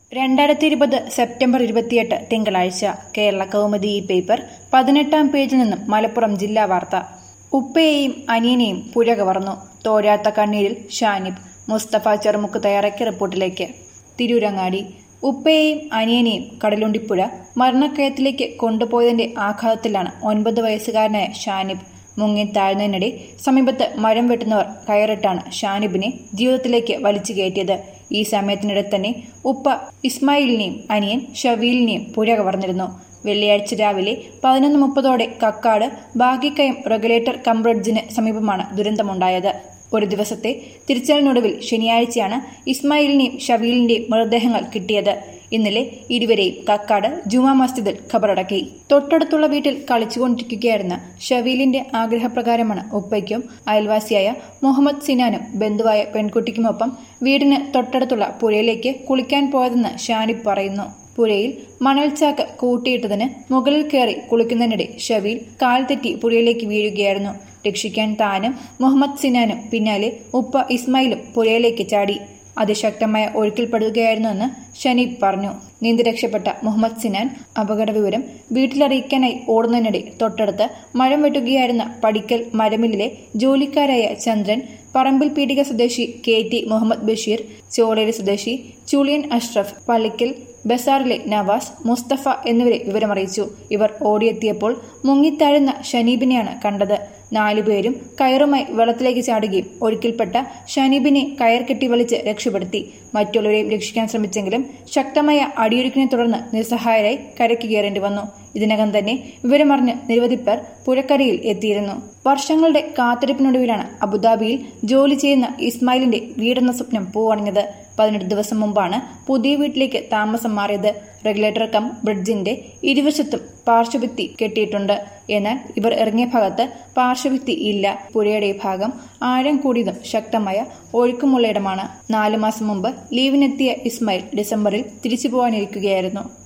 രണ്ടായിരത്തി ഇരുപത് സെപ്റ്റംബർ ഇരുപത്തിയെട്ട് തിങ്കളാഴ്ച കേരള കൗമുദി ഈ പേപ്പർ പതിനെട്ടാം പേജിൽ നിന്നും മലപ്പുറം ജില്ലാ വാർത്ത ഉപ്പയെയും അനിയനെയും പുഴ കവർന്നു തോരാത്ത കണ്ണീരിൽ ഷാനിബ് മുസ്തഫ ചെറുമുക്ക് തയ്യാറാക്കിയ റിപ്പോർട്ടിലേക്ക് തിരൂരങ്ങാടി ഉപ്പയെയും അനിയനെയും കടലുണ്ടിപ്പുഴ മരണക്കയത്തിലേക്ക് കൊണ്ടുപോയതിന്റെ ആഘാതത്തിലാണ് ഒൻപത് വയസ്സുകാരനായ ഷാനിബ് മുങ്ങി താഴ്ന്നതിനിടെ സമീപത്ത് മരം വെട്ടുന്നവർ കയറിട്ടാണ് ഷാനിബിനെ ജീവിതത്തിലേക്ക് വലിച്ചു കയറ്റിയത് ഈ സമയത്തിനിടെ തന്നെ ഉപ്പ ഇസ്മായിലിനെയും അനിയൻ ഷവീലിനെയും പുഴ കവർന്നിരുന്നു വെള്ളിയാഴ്ച രാവിലെ പതിനൊന്ന് മുപ്പതോടെ കക്കാട് ഭാഗ്യക്കയം റെഗുലേറ്റർ കം ബ്രിഡ്ജിന് സമീപമാണ് ദുരന്തമുണ്ടായത് ഒരു ദിവസത്തെ തിരിച്ചലിനൊടുവിൽ ശനിയാഴ്ചയാണ് ഇസ്മായിലിന്റെയും ഷവീലിന്റെയും മൃതദേഹങ്ങൾ കിട്ടിയത് ഇന്നലെ ഇരുവരെയും കക്കാട് ജുമാ മസ്ജിദിൽ ഖബറടക്കി തൊട്ടടുത്തുള്ള വീട്ടിൽ കളിച്ചുകൊണ്ടിരിക്കുകയായിരുന്ന ഷവീലിന്റെ ആഗ്രഹപ്രകാരമാണ് ഉപ്പയ്ക്കും അയൽവാസിയായ മുഹമ്മദ് സിനാനും ബന്ധുവായ പെൺകുട്ടിക്കുമൊപ്പം വീടിന് തൊട്ടടുത്തുള്ള പുഴയിലേക്ക് കുളിക്കാൻ പോയതെന്ന് ഷാനിബ് പറയുന്നു പുഴയിൽ മണൽച്ചാക്ക് കൂട്ടിയിട്ടതിന് മുകളിൽ കയറി കുളിക്കുന്നതിനിടെ ഷവീൽ കാൽ തെറ്റി പുഴയിലേക്ക് വീഴുകയായിരുന്നു രക്ഷിക്കാൻ താനും മുഹമ്മദ് സിനാനും പിന്നാലെ ഉപ്പ ഇസ്മായിലും പുഴയിലേക്ക് ചാടി അതിശക്തമായ ഒഴുക്കിൽപ്പെടുകയായിരുന്നുവെന്ന് ഷനീബ് പറഞ്ഞു നീന്തി രക്ഷപ്പെട്ട മുഹമ്മദ് സിനാൻ അപകട വിവരം വീട്ടിലറിയിക്കാനായി ഓടുന്നതിനിടെ തൊട്ടടുത്ത് മഴം വെട്ടുകയായിരുന്ന പടിക്കൽ മരമില്ലിലെ ജോലിക്കാരായ ചന്ദ്രൻ പറമ്പിൽ പീടിക സ്വദേശി കെ ടി മുഹമ്മദ് ബഷീർ ചോളേരി സ്വദേശി ചുളിയൻ അഷ്റഫ് പള്ളിക്കൽ ബസാറിലെ നവാസ് മുസ്തഫ എന്നിവരെ വിവരമറിയിച്ചു ഇവർ ഓടിയെത്തിയപ്പോൾ മുങ്ങിത്താഴുന്ന ഷനീബിനെയാണ് കണ്ടത് നാലുപേരും കയറുമായി വെള്ളത്തിലേക്ക് ചാടുകയും ഒഴുക്കിൽപ്പെട്ട ഷനീബിനെ കയർ കെട്ടി വലിച്ച് രക്ഷപ്പെടുത്തി മറ്റുള്ളവരെയും രക്ഷിക്കാൻ ശ്രമിച്ചെങ്കിലും ശക്തമായ അടിയൊഴുക്കിനെ തുടർന്ന് നിസ്സഹായരായി കരയ്ക്ക് കയറേണ്ടി വന്നു ഇതിനകം തന്നെ വിവരമറിഞ്ഞ് നിരവധി പേർ പുഴക്കരയിൽ എത്തിയിരുന്നു വർഷങ്ങളുടെ കാത്തിരിപ്പിനൊടുവിലാണ് അബുദാബിയിൽ ജോലി ചെയ്യുന്ന ഇസ്മായിലിന്റെ വീടെന്ന സ്വപ്നം പൂവണിഞ്ഞത് പതിനെട്ട് ദിവസം മുമ്പാണ് പുതിയ വീട്ടിലേക്ക് താമസം മാറിയത് റെഗുലേറ്റർ കം ബ്രിഡ്ജിന്റെ ഇരുവശത്തും പാർശ്വഭിത്തി കെട്ടിയിട്ടുണ്ട് എന്നാൽ ഇവർ ഇറങ്ങിയ ഭാഗത്ത് പാർശ്വഭിത്തി ഇല്ല പുഴയുടെ ഭാഗം ആഴം കൂടിയതും ശക്തമായ ഒഴുക്കുമുള്ള ഇടമാണ് നാലു മാസം മുമ്പ് ലീവിനെത്തിയ ഇസ്മായിൽ ഡിസംബറിൽ തിരിച്ചു പോകാനിരിക്കുകയായിരുന്നു